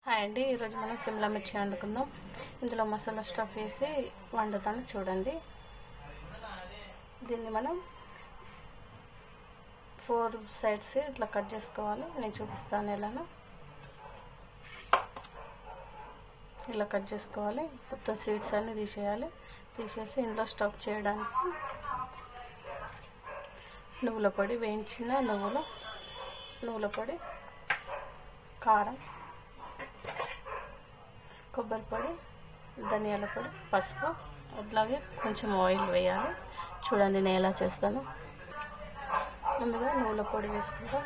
Hi అండి ఈరోజు మనం సిమ్లా మిర్చి వండుకుందాం ఇందులో మసాలా స్టఫ్ వేసి వండుతాను చూడండి దీన్ని మనం ఫోర్ సైడ్స్ ఇట్లా కట్ చేసుకోవాలి నేను చూపిస్తాను ఎలానో ఇలా కట్ చేసుకోవాలి మొత్తం సీడ్స్ అన్నీ తీసేయాలి తీసేసి ఇందులో స్టఫ్ చేయడానికి నువ్వుల పొడి వేయించిన నువ్వులు నువ్వుల పొడి కారం కొబ్బరి పొడి ధనియాల పొడి పసుపు అట్లాగే కొంచెం ఆయిల్ వేయాలి చూడండి నేను ఎలా చేస్తాను ముందుగా నువ్వుల పొడి వేసుకుంటాం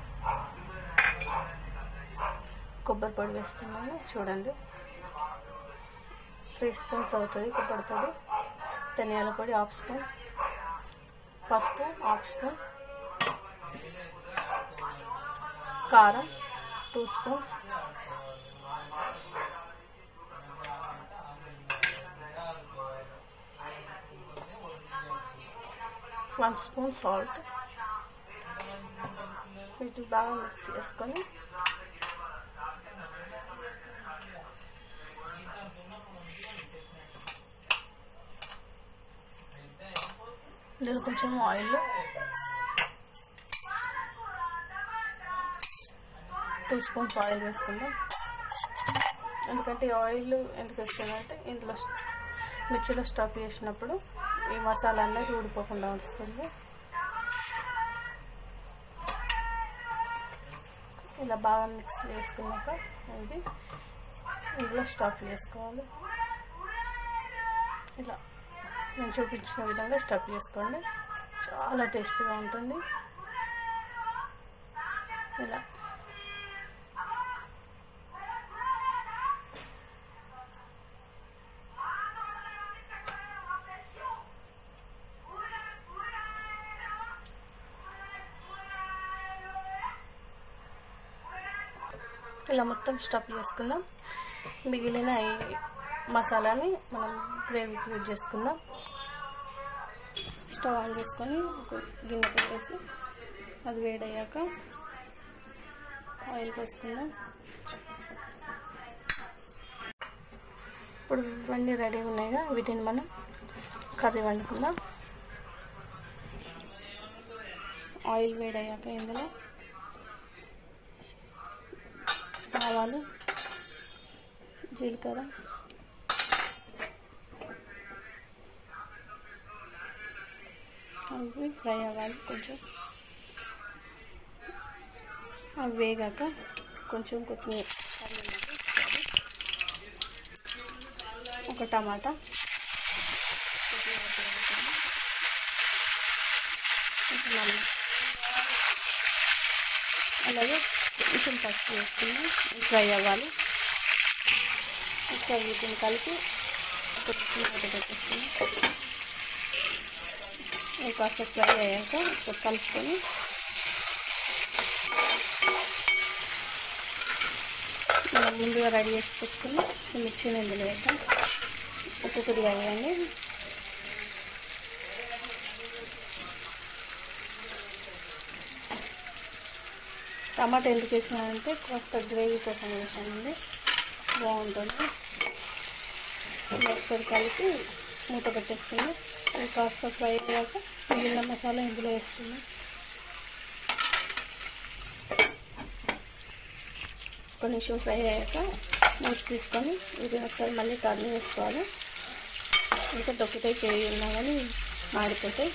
కొబ్బరి పొడి వేస్తున్నాను చూడండి త్రీ స్పూన్స్ అవుతుంది కొబ్బరి పొడి ధనియాల పొడి హాఫ్ స్పూన్ పసుపు హాఫ్ స్పూన్ కారం two spoons one spoon salt వీటిని బాగా మిక్స్ చేసుకొని ఇందులో కొంచెం ఆయిల్ టూ స్పూన్స్ ఆయిల్ వేసుకుందాం ఎందుకంటే ఈ ఆయిల్ ఎందుకు వేస్తుందంటే ఇందులో మిర్చిలో స్టఫ్ చేసినప్పుడు ఈ మసాలా అనేది ఊడిపోకుండా వస్తుంది ఇలా బాగా మిక్స్ చేసుకున్నాక ఇది ఇందులో స్టఫ్ చేసుకోవాలి ఇలా నేను చూపించిన విధంగా స్టఫ్ చేసుకోండి చాలా టేస్ట్గా ఉంటుంది ఇలా ఇలా మొత్తం స్టఫ్ చేసుకుందాం మిగిలిన ఈ మసాలాని మనం గ్రేవీకి యూజ్ చేసుకుందాం స్టవ్ ఆన్ చేసుకొని ఒక గిన్నె పెట్టేసి అది వేడయ్యాక ఆయిల్ పోసుకుందాం ఇప్పుడు ఇవన్నీ రెడీ ఉన్నాయిగా వీటిని మనం కర్రీ వండుకుందాం ఆయిల్ వేడయ్యాక ఇందులో ఆవాలు జీలకర్ర అవి ఫ్రై అవ్వాలి కొంచెం అవి వేగాక కొంచెం కొత్తిమీర ఒక టమాటా మళ్ళీ అలాగే కొంచెం పసుపు వేసుకుని ఫ్రై అవ్వాలి ఒకసారి వీటిని కలిపి కొద్దిగా పెట్టేసుకుని కాస్త ఫ్రై అయ్యాక ఒకసారి కలుపుకొని మనం ముందుగా రెడీ చేసి పెట్టుకుని మిర్చిని ఇందులో వేద్దాం ఒక్కొక్కటిగా వేయండి టమాటా ఎందుకు వేసినానంటే కాస్త గ్రేవీ కోసం వేసానండి బాగుంటుంది ఒకసారి కలిపి మూత పెట్టేసుకుని అది కాస్త ఫ్రై అయ్యాక మిగిలిన మసాలా ఇందులో వేసుకున్నాం ఒక నిమిషం ఫ్రై అయ్యాక మూత తీసుకొని ఇది ఒకసారి మళ్ళీ కర్రీ వేసుకోవాలి ఇంకా దొక్కుతాయి చేయి ఉన్నా కానీ మాడిపోతాయి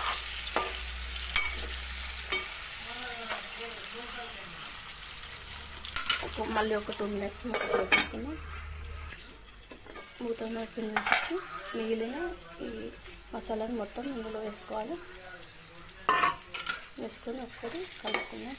ఒక మళ్ళీ ఒక టూ మినిట్స్ మూత పెట్టేసుకున్నాం మూత నొప్పి నుంచి మిగిలిన ఈ మసాలాను మొత్తం ఇందులో వేసుకోవాలి వేసుకొని ఒకసారి కలుపుకుందాం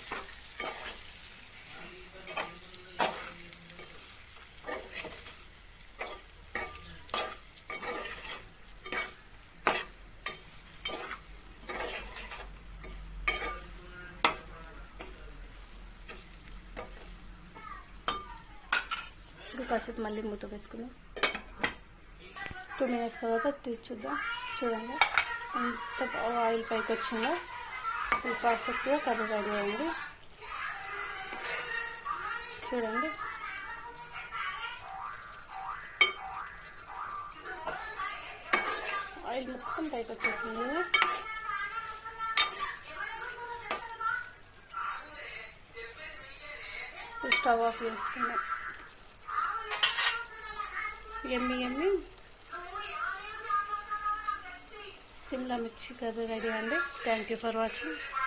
ఇప్పుడు కాసేపు మళ్ళీ మూత పెట్టుకుందాం టూ మినిట్స్ తర్వాత తీసి చూద్దాం చూడండి ఎంత బాగా ఆయిల్ పైకి వచ్చిందో ఇది పర్ఫెక్ట్గా కర్రీ రెడీ అయింది చూడండి ఆయిల్ మొత్తం పైకి వచ్చేసింది కదా. ఇప్పుడు స్టవ్ ఆఫ్ చేసుకున్నాం ఎమ్మి ఎమ్మి సిమ్లా మిర్చి కర్రీ రెడీ అండి థ్యాంక్ యూ ఫర్ వాచింగ్